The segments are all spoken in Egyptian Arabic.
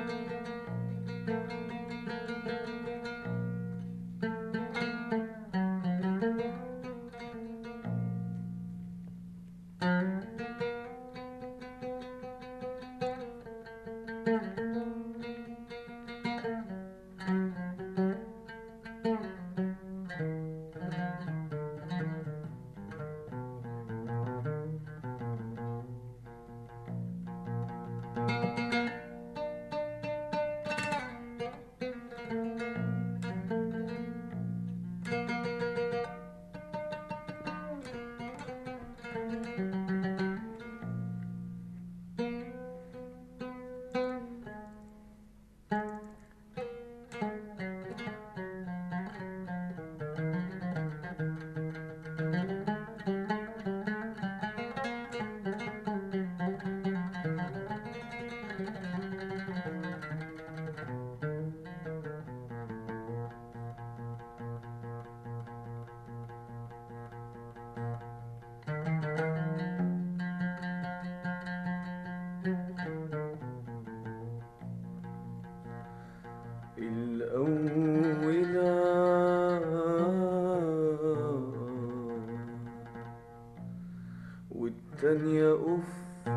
والتانية أوف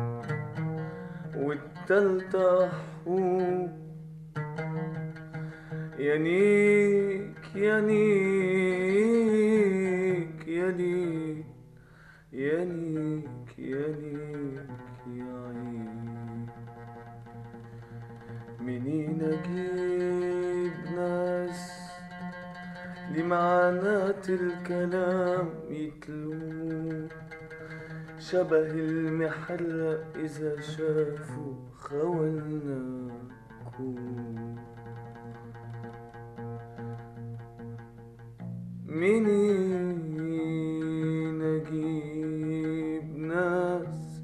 والتالتة حو يانيك يانيك يانيك يانيك يانيك يا عيني منين أجيب ناس لمعنات الكلام يتلوه شبه المحرق إذا شافوا خولناكم منين أجيب ناس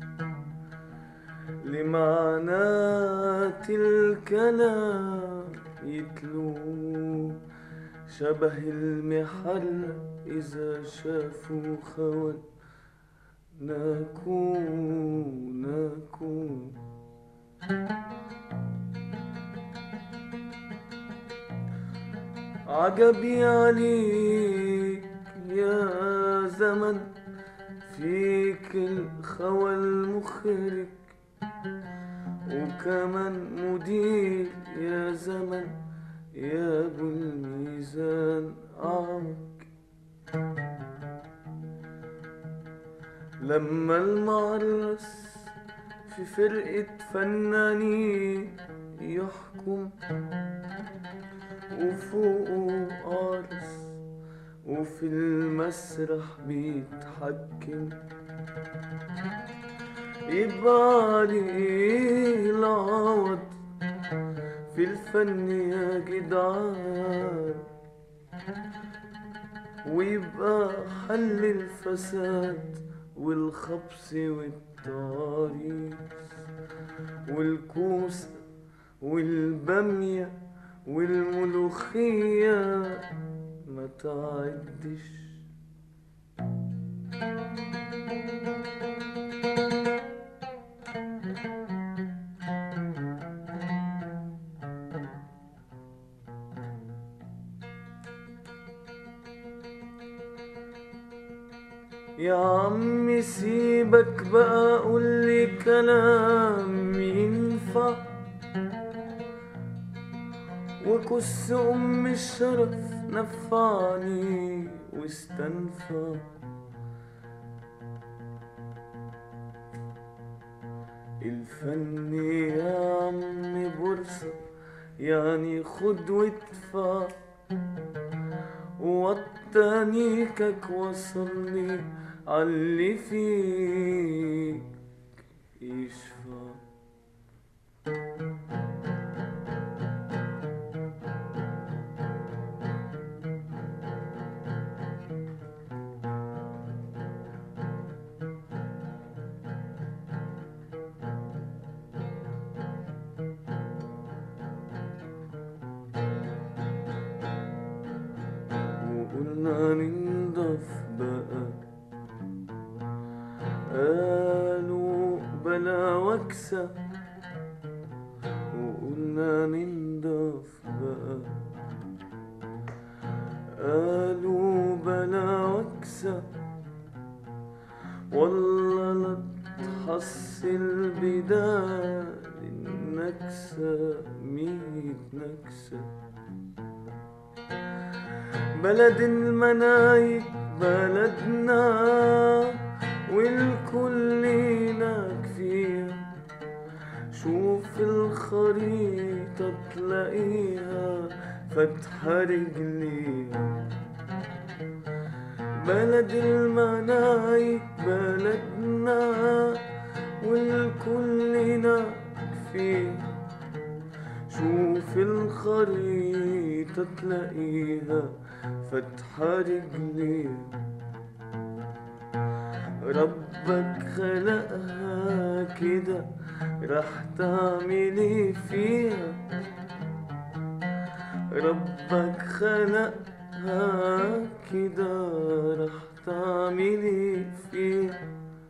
لمعنات الكلام يتلوه شبه المحرق إذا شافوا خول نكون نكون عجبي عليك يا زمن فيك الخوى المخرج وكمان مدير يا زمن يا ابو الميزان عمك لما المعرس في فرقة فنانين يحكم وفوقه عرس وفي المسرح بيتحكم يبقى عليه العوض في الفن يا جدعان ويبقى حل الفساد والخبز والتعريس والكوسة والبامية والملوخية ما تعدش يا عمي سيبك بقى قولي كلام ينفع وكس أم الشرف نفعني واستنفع الفن يا عمي بورصة يعني خد وادفع وطنيكك وصلني عاللي فيك يشفى وقلنا ننضف بقى قالوا بلا وكسة وقلنا نكسة ميت نكسة بلد المنايك بلدنا والكل هناك فيها شوف الخريطة تلاقيها فتحة رجليها بلد المنايك بلدنا والكل هناك فيها شوف الخريطة تلاقيها فتحة رجليها ربك خلقها كده راح تعملي فيها ربك خلقها كده راح تعملي فيها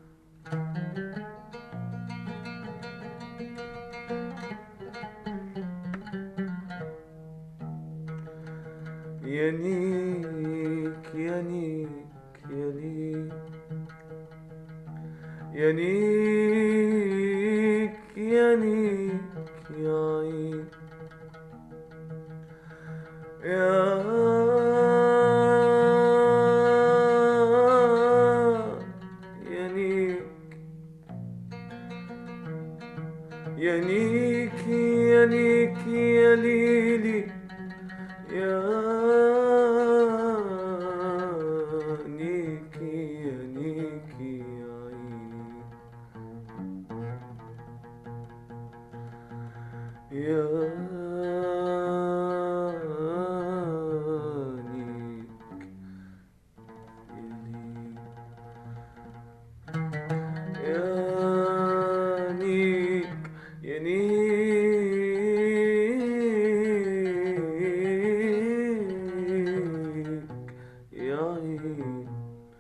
يا نيك يا نيك يا نيك يا نيك يا نيك يا عين يا يا نيك يا نيك يا نيك يا ليلي يا نيكي يا نيكي يا عيني يا نيك يا نيك يا نيك يا نيك يا عين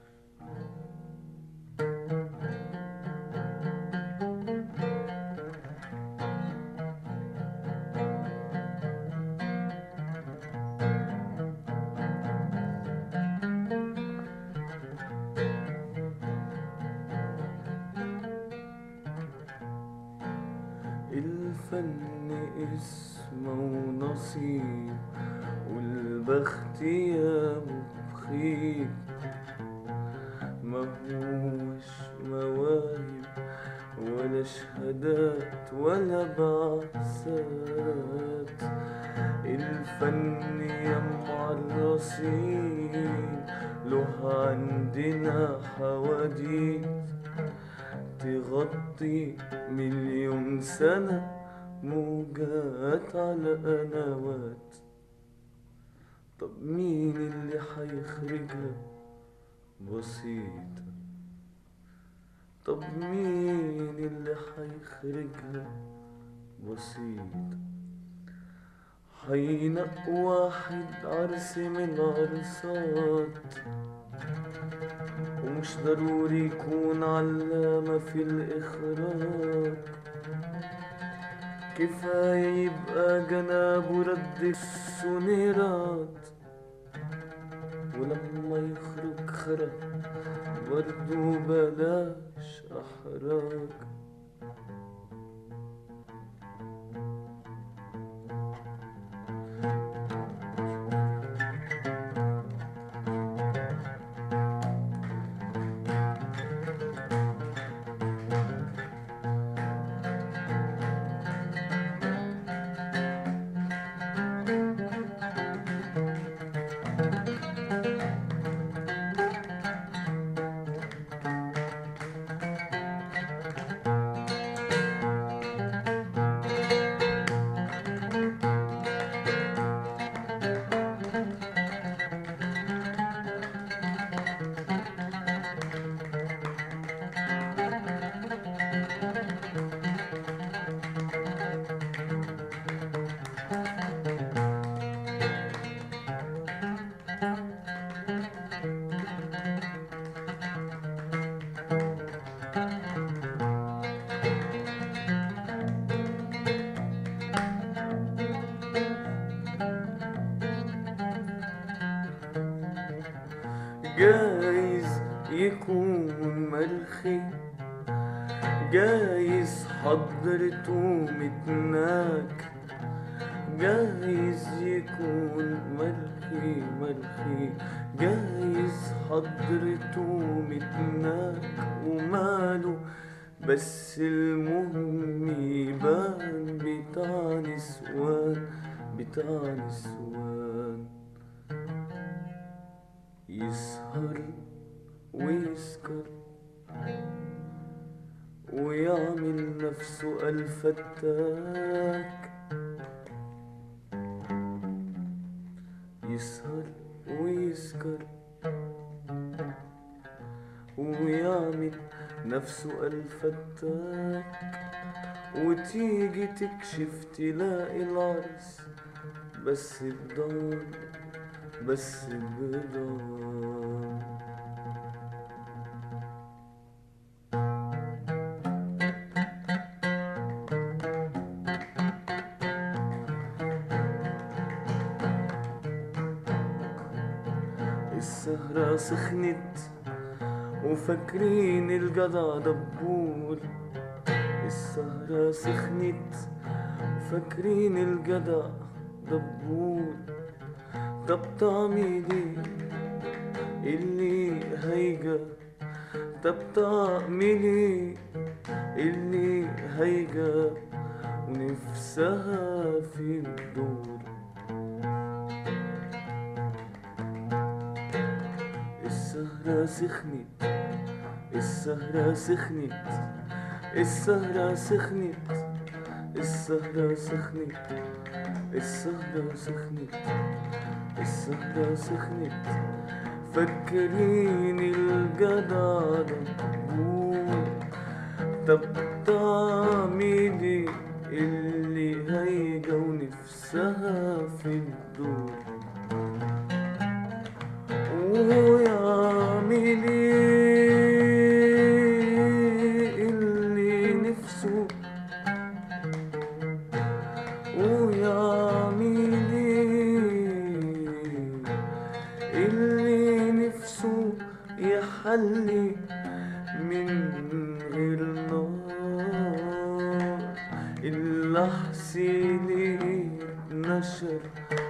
الفن اسمه ونصيب والبخت يا مبخيل ما هوش مواهب ولا شهادات ولا بعثات الفن يا معرسين له عندنا حواديت تغطي مليون سنة موجات على قنوات طب مين اللي حيخرجها بسيطة طب مين اللي حيخرجها بسيطة حينق واحد عرس من عرسات ومش ضروري يكون علامة في الإخراج كفاية يبقى جنابه رد السنيرات ولما يخرج خرج برضو بلاش أحراج جايز يكون مرخي جايز حضرته متناك جايز يكون ملخي ملخي جايز حضرته متناك وماله بس المهم يبان بتاع نسوان بتاع نسوان يسهر ويسكر ويعمل نفسه الفتاك يسهر ويسكر ويعمل نفسه الفتاك وتيجي تكشف تلاقي العرس بس بضان بس بضان السهرة سخنت وفاكرين الجدع دبور السهرة سخنت وفاكرين الجدع دبور طب تعملي اللي هيجا طب تعملي اللي هيجا ونفسها في الدور السهرة سخنت السهرة سخنت السهرة سخنت السهرة سخنت السهرة سخنت السهرة سخنت فكرين الجدع دبور طب تعملي اللي هيجا ونفسها في الدور ويعمل اللي نفسه ويعمل اللي نفسه يحلي من غير نار اللحسي نشر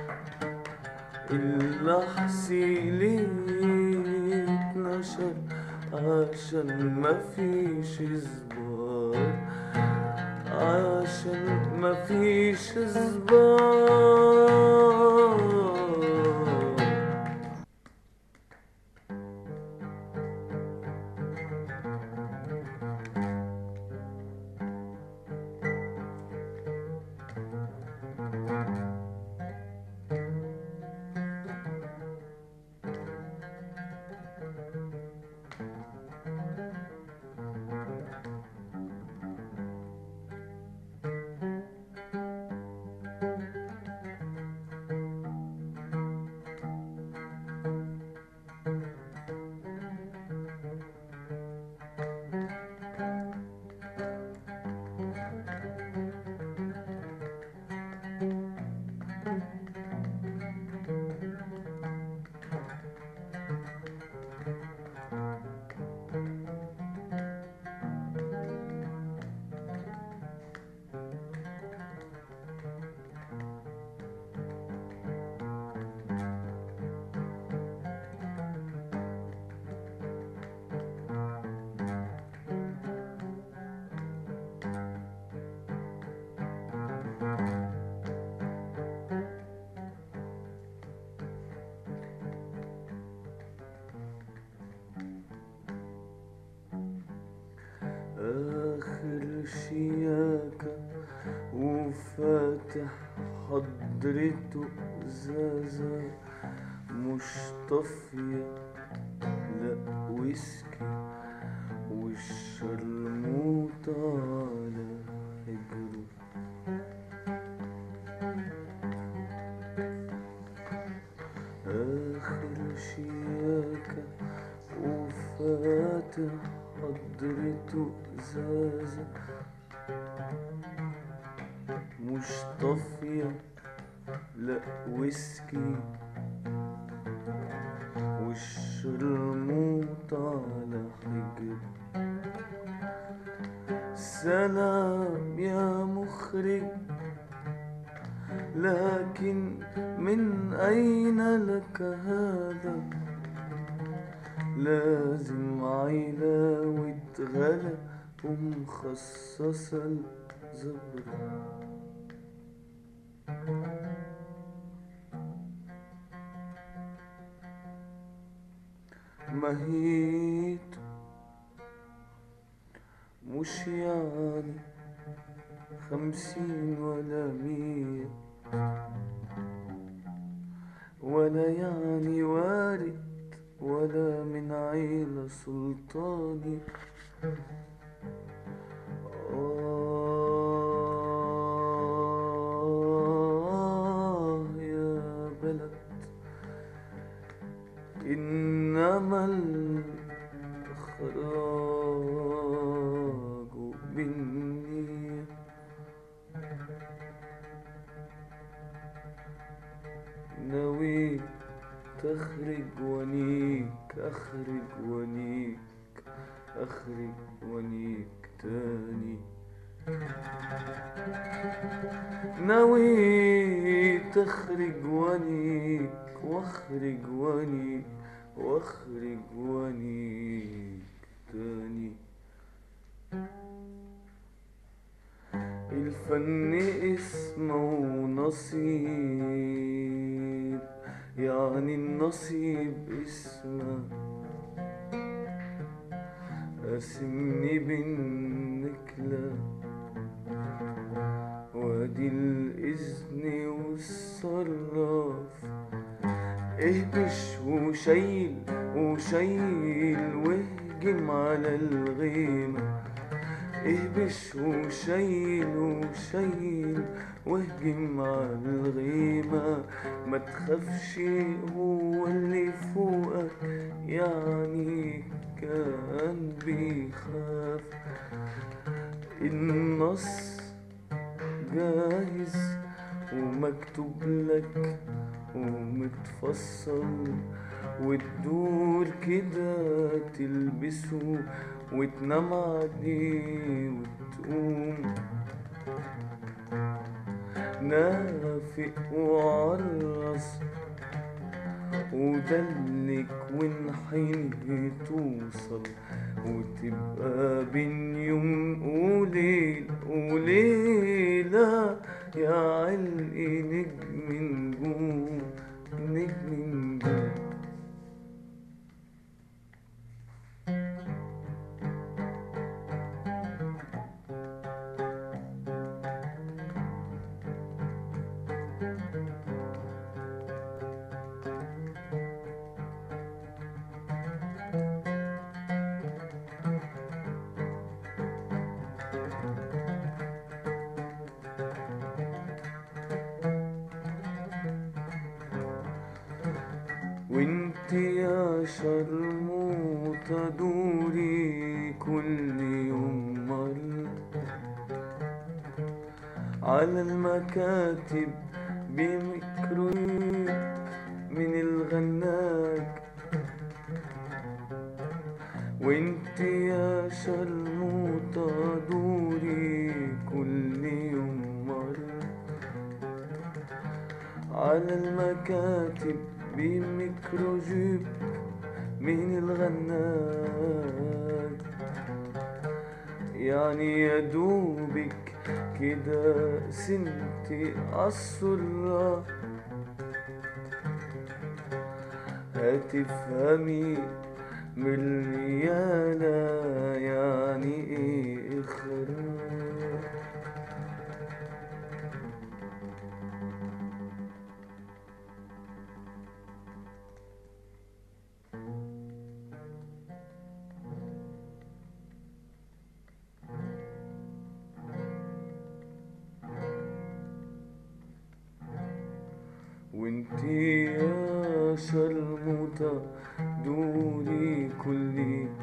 اللحسي ليه اتنشر عشان مفيش زبار عشان مفيش زبار آخر شياكة وفاتح حضرته إزازة مش طافية لأ ويسكي والشرموطة على حجره آخر شياكة وفاتح حضرته إزازة مش طافية لأ ويسكي والشرموطة على حجر السلام يا مخرج لكن من أين لك هذا لازم عيلة واتغلى ومخصصة الزبرة مهيت مش يعني خمسين ولا مية ولا يعني وارد ولا من عيلة سلطاني آه يا بلد إنما الإخراج بالنية نويت تخرج ونيك أخرج ونيك أخرج ونيك تاني ناوي تخرج ونيك واخرج ونيك واخرج ونيك تاني الفن اسمه نصيب يعني النصيب اسمه قاسمني بالنكلة وادي الإذن والصراف اهبش وشيل وشيل واهجم على الغيمة اهبش وشيل وشيل واهجم على الغيمة ما تخافش هو اللي فوقك يعني كان بيخاف النص جاهز ومكتوب لك ومتفصل وتدور كده تلبسه وتنام عليه وتقوم نافق وعرس ودلك وانحني توصل وتبقى بين يوم وليل وليلة يا علقي نجم نجوم نجم نجوم وانت يا شرموطة دوري كل يوم مرة على المكاتب بميكرويب من الغناج وانت يا شرموطة دوري كل يوم مرة على المكاتب بميكروجيب من الغناج يعني يا دوبك كده سنتي عالسرة هتفهمي من الريالة يعني ايه اخراج وانتي يا شرموطة دوري كل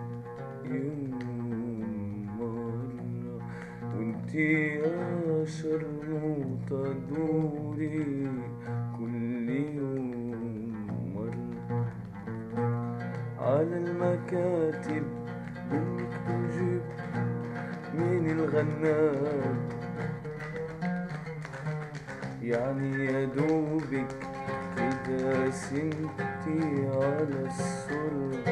يوم مرة وانتي يا شرموطة دوري كل يوم مرة على المكاتب بالمكتوجب من الغنام يعني يا دوبك كده سنتي على السر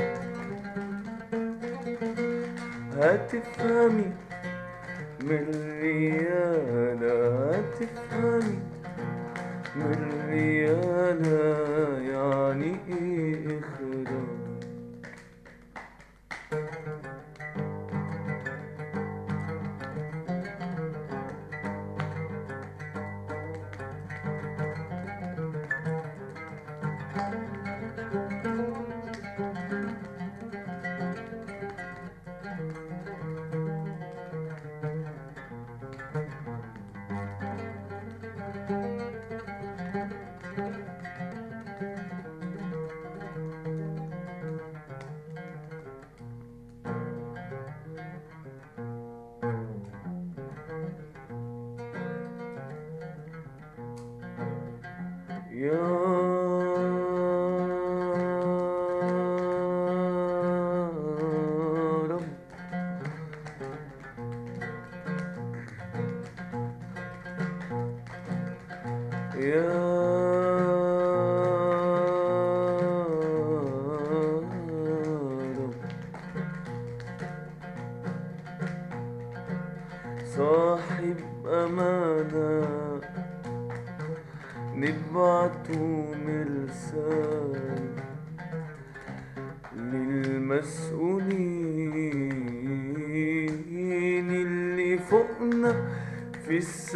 هتفهمي من الريالة هتفهمي من الريالة يعني ايه اخراج يا رب يا رب صاحب أمانة نبعته مرسال للمسؤولين اللي فوقنا في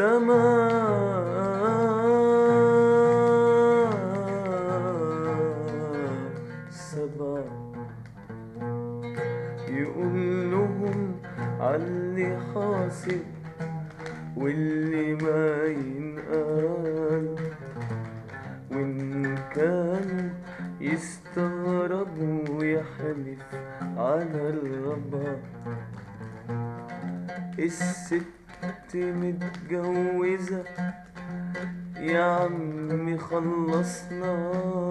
السماء سبع يقول لهم عاللي حاصل واللي ما ينقال وإن كانوا يستغربوا يحلف على الربا الست متجوزة يا عمي خلصنا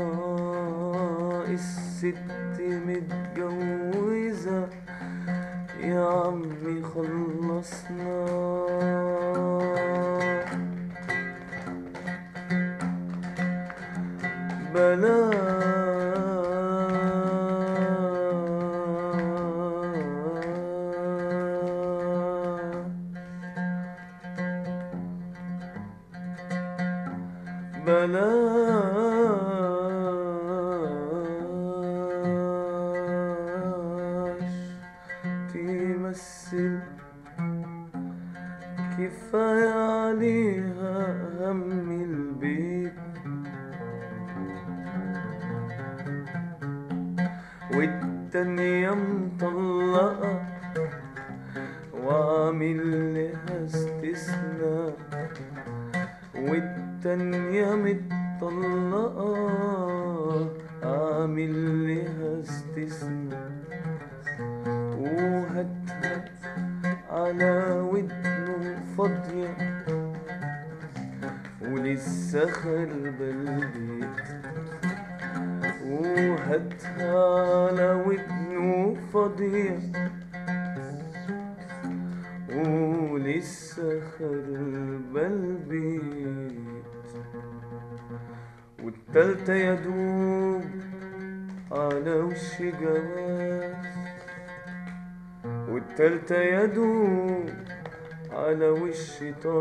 الست متجوزة يا عمي خلصنا بلا بلاش تمثل كفاية عليها هم البيت والتانية مطلقة وعامل لها استثناء والتانية متطلقة عامل لها استثناء وهاتها على ودنه فاضية ولسه خاربة البيت وهاتها على ودنه فاضية ولسه خربة البيت والتالتة يدوب على وش جواز والتالتة يدوب على وش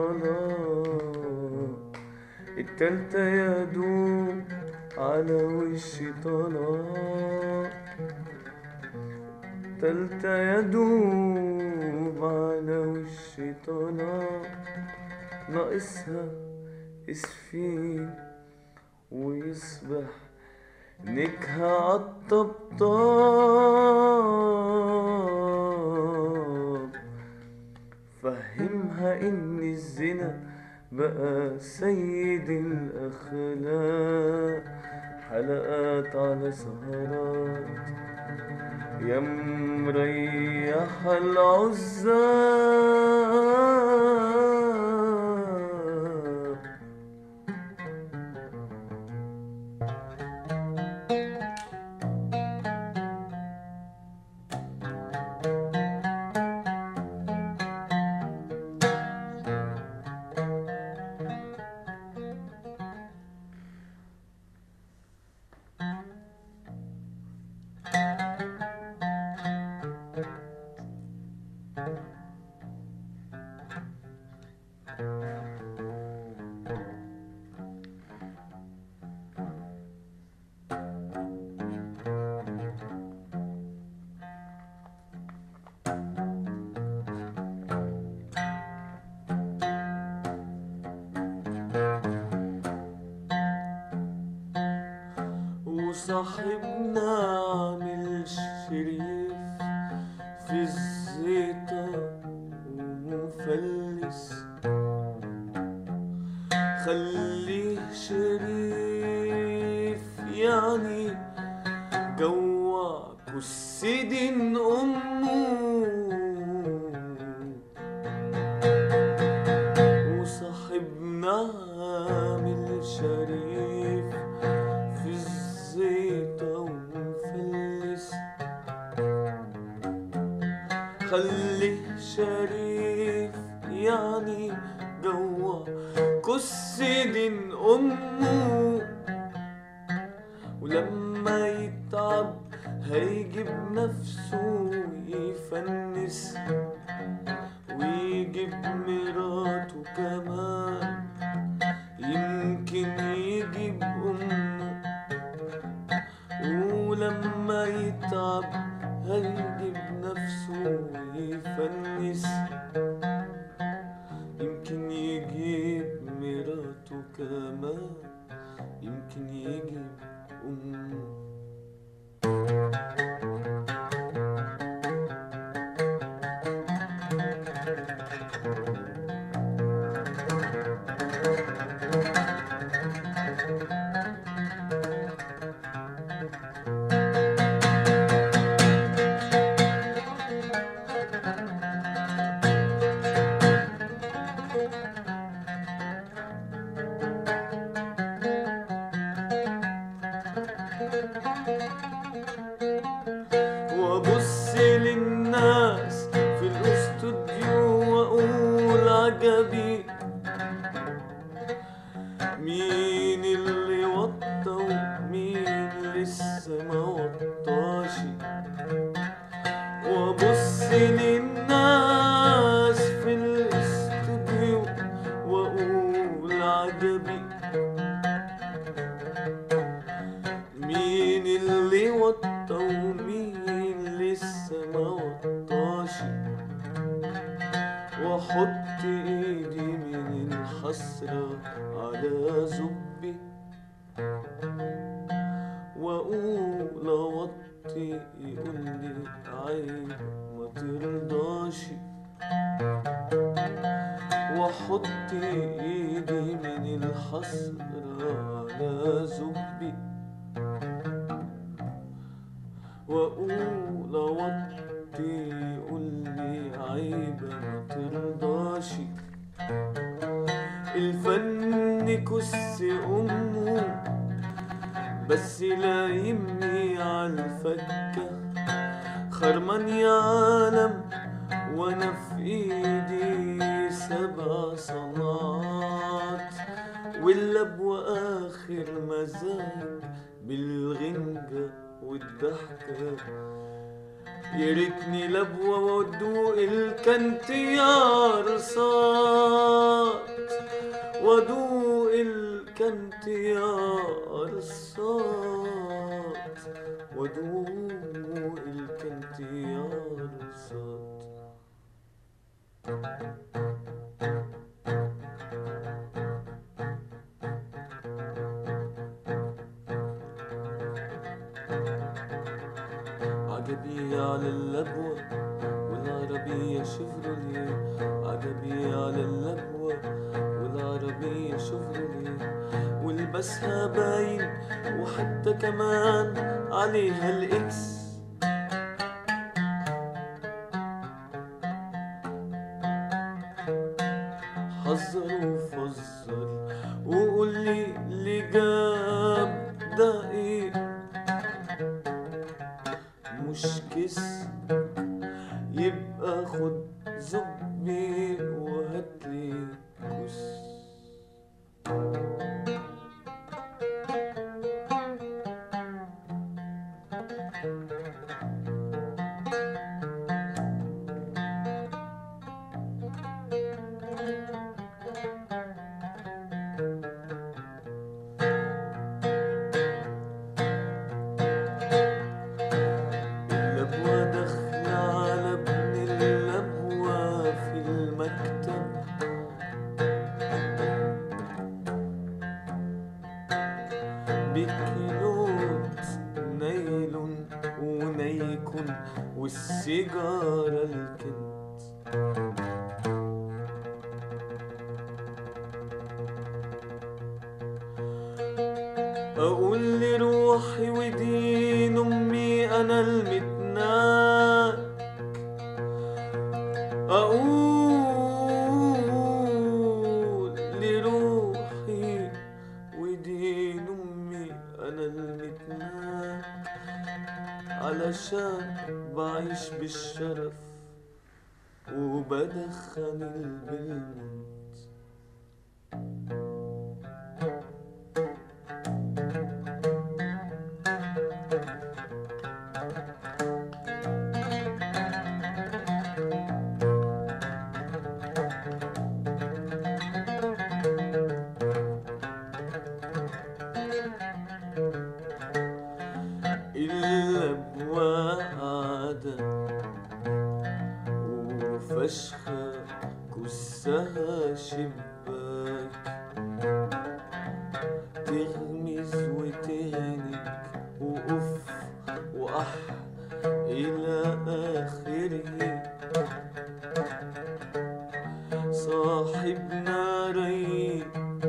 طلاق التالتة يدوب على وش طلاق تالتة يدوب على وش طلاق ناقصها اسفين ويصبح نكهة عالطبطاب فهمها ان الزنا بقى سيد الاخلاق حلقات على سهرات يا مريح العزاب وصاحبنا عامل شريف في الزيطة ومفلس خليه شريف يعني جوع كسدين أمه وصاحبنا عامل شريف في الزيطة ومفلس خليه شريف يعني جوا كسدين أمه ولما يتعب هيجيب نفسه يفنس ويجيب مراته كمان يمكن يجيب أمه ولما يتعب هيجيب نفسه يفنس يمكن يجيب مراته كمان يمكن يجيب أمه وابص للناس في الاستوديو واقول عجبي مين اللي وطى ومين لسه ما وطاش وابص للناس في الاستوديو واقول عجبي مين اللي وطى ومين لسه ما وطاش واحط ايدي من الحسرة على زبي واقول اوطي يقولي عيب ما ترضاش واحط ايدي من الحسرة على زبي واقول اوطي يقولي عيب ما ترضاش الفن كس امه بس لايمني عالفكة خرمان يا عالم وانا في ايدي سبع صنعات واللب واخر مزاج بالغنجة والضحكة يا ريتني لبوة وادوق الكنت يا رصاص وادوق الكنت يا رصاص وادوق الكنت يا رصاص عجبي على اللبوة والعربية شيفروليه عجبي على اللبوة والعربية شيفروليه ولبسها باين وحتى كمان عليها الاكس حذر وفزر وقول لي اللي جاب ده ايه مش كس يبقى خد زبي وهاتلي كس اللبوة داخلة على ابن اللبوة في المكتب بكيلوت الزمن والسيجارة الكنت أقول لروحي ودين أمي أنا المتناك أقول لروحي ودين أمي أنا المتناك علشان بعيش بالشرف وبدخن البلمونت إلا بوعدة وفشخة كسها شباك تغمز وتهنك وأف وأح إلى آخره صاحبنا ريق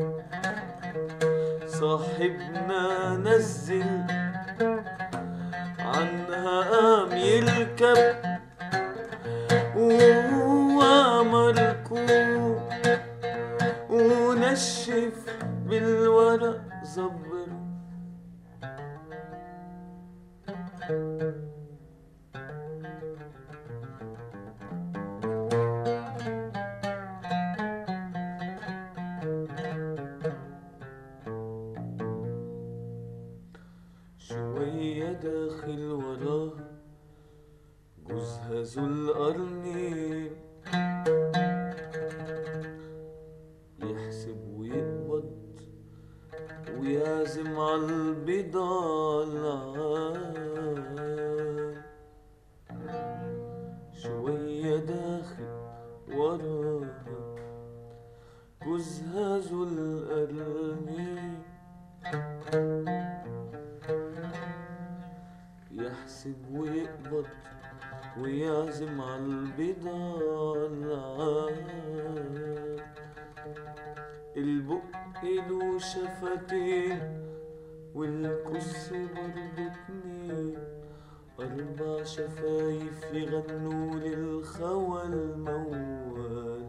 صاحبنا نزل عنها قام يركب وهو مركوب ونشف بالورق زبر شوية داخل وراه جوزها ذو القرنين يحسب ويقبض ويعزم عالبضالة شوية داخل وراها جوزها ذو القرنين يحسب ويقبض ويعزم عالبضالة البق له شفتين والكس برضه اتنين أربع شفايف يغنوا للخوى الموال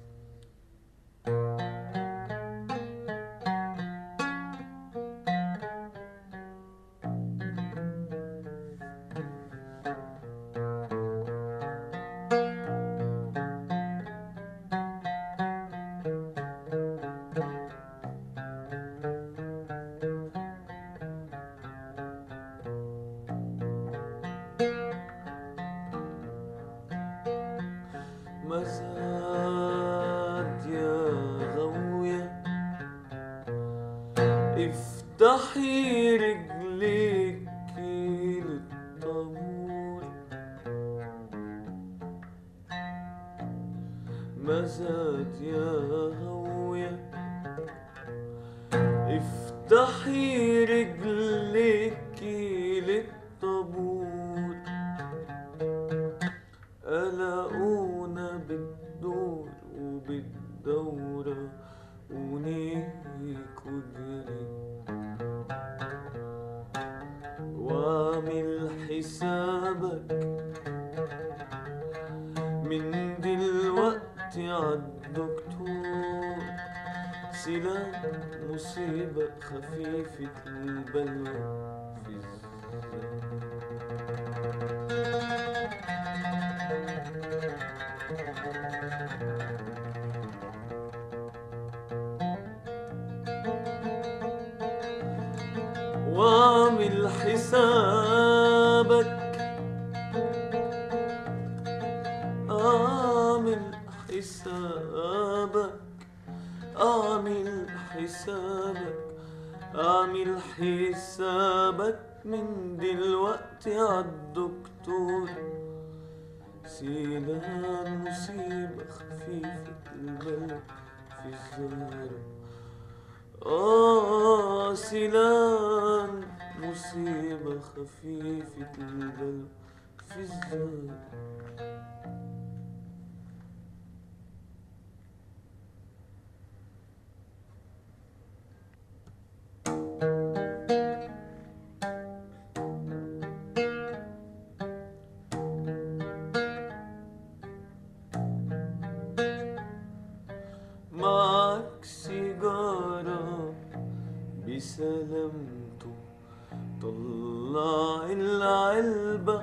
مزاد يا غوية افتحي رجليك للطابور مزاد يا غوية افتحي رجليك للطابور قلقونا بالدور وبالدورة ونيك وجري واعمل حسابك من دلوقتي عالدكتور سلام مصيبة خفيفة البلوى في الزمن واعمل حسابك اعمل حسابك اعمل حسابك اعمل حسابك من دلوقتي عالدكتور سيلان مصيبة خفيفة البلد في الزهرة آه سيلان مصيبة خفيفة البلد في الزاد معك سيجارة بسلامته طلع العلبة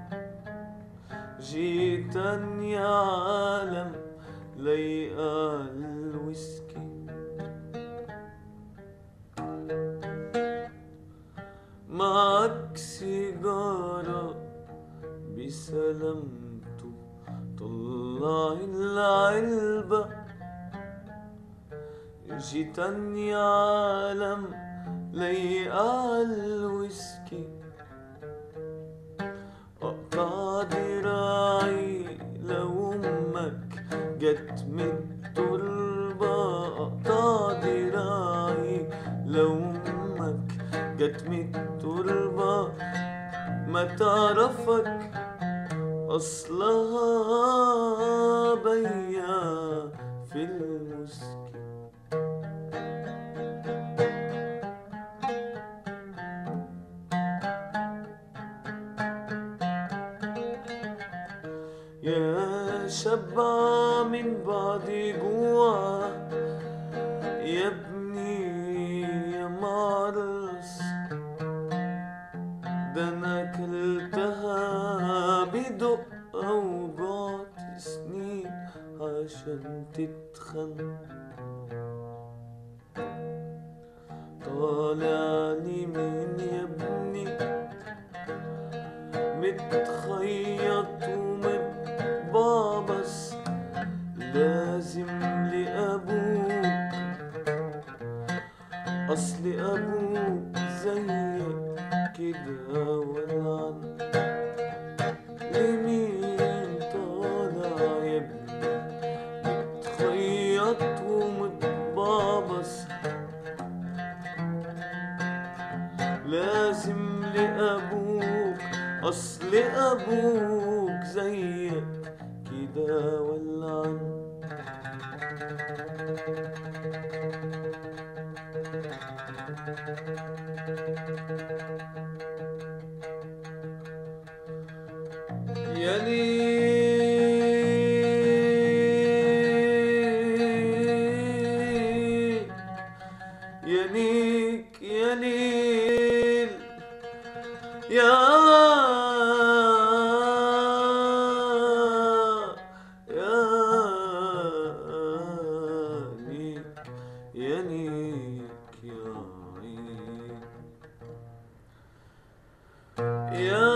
جيتني يا عالم ليقى الويسكي معك سيجارة بسلامته طلع العلبة جيتني عالم ليقع الويسكي اقطع دراعي لو امك جت من التربة اقطع دراعي لو امك جت من التربة ما تعرفك اصلها بيا في المسكي يا شبع من بعد جوع يا ابني يا معرس ده انا كلتها بدقة وجعت سنين عشان تتخن طالع لي مين يا ابني متخيط ومتبعبس لازم لأبوك أصل أبوك زيك كده ولعن لمين طالع يا ابني متخيط ومتبعبس لازم لأبوك أصل أبوك زيك كده ولعن يا ليل يا ليك يا ليل يا يا ليك يا ليك يا عين يا